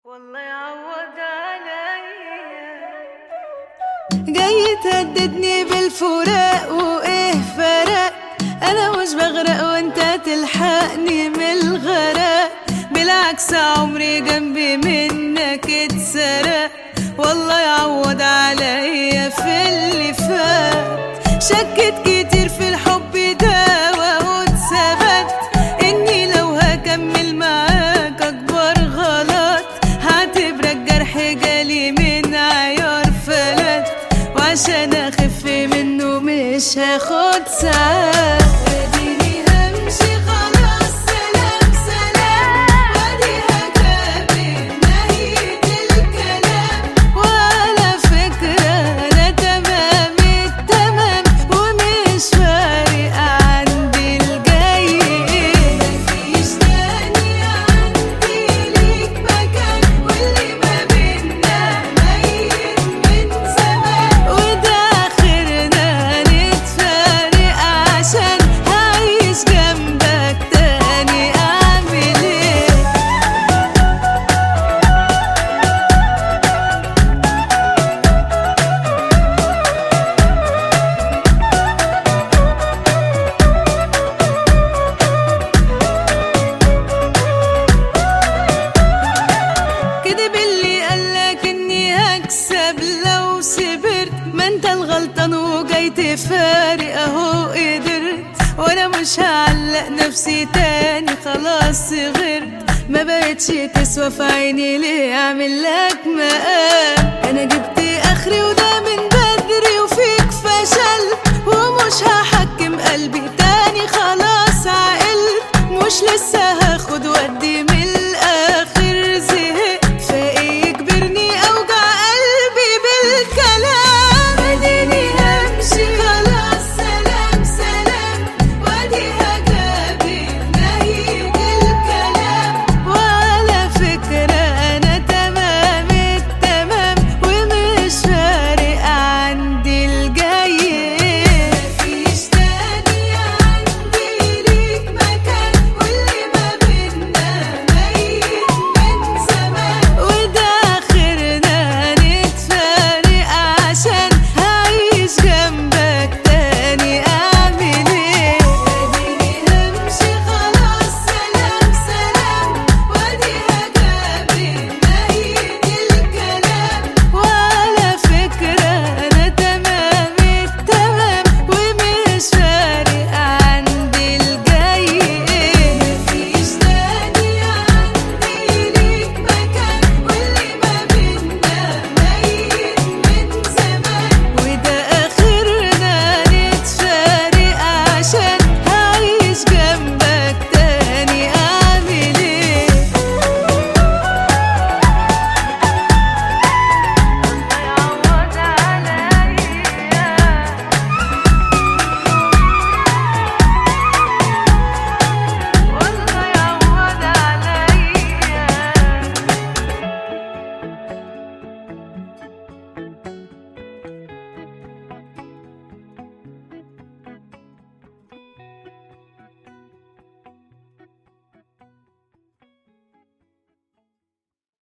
والله يعوض عليا جاي تهددني بالفراق وايه فرق انا مش بغرق وانت تلحقني من الغرق بالعكس عمري جنبي منك اتسرق والله يعوض عليا في اللي فات شكت كتير في الحب ده وهو اتثبت اني لو هكمل معاك اكبر غلط هعتبرك جرح جالي من عيار فلت وعشان اخف منه مش هاخد ساعات اديني همشي خلاص سلام سلام وادي هكمل نهاية الكلام وعلى فكرة انا تمام التمام ومش فارق عندي الجاي ايه مفيش تاني عندي ليك مكان واللي ما بينا ميت من زمان وده اخرنا نتفارق عشان هعيش جنبك تاني اعمل ايه كدب اللي قالك اني هكسب لو صبرت ما انت الغلطان وجاي تفارق اهو قدرت وانا مش هعلق نفسي تاني خلاص صغرت ما بقتش تسوى في عيني ليه اعمل لك مقام انا جبت اخري وده من بدري وفيك فشل ومش هحكم قلبي تاني خلاص عقلت مش لسه هاخد ودي من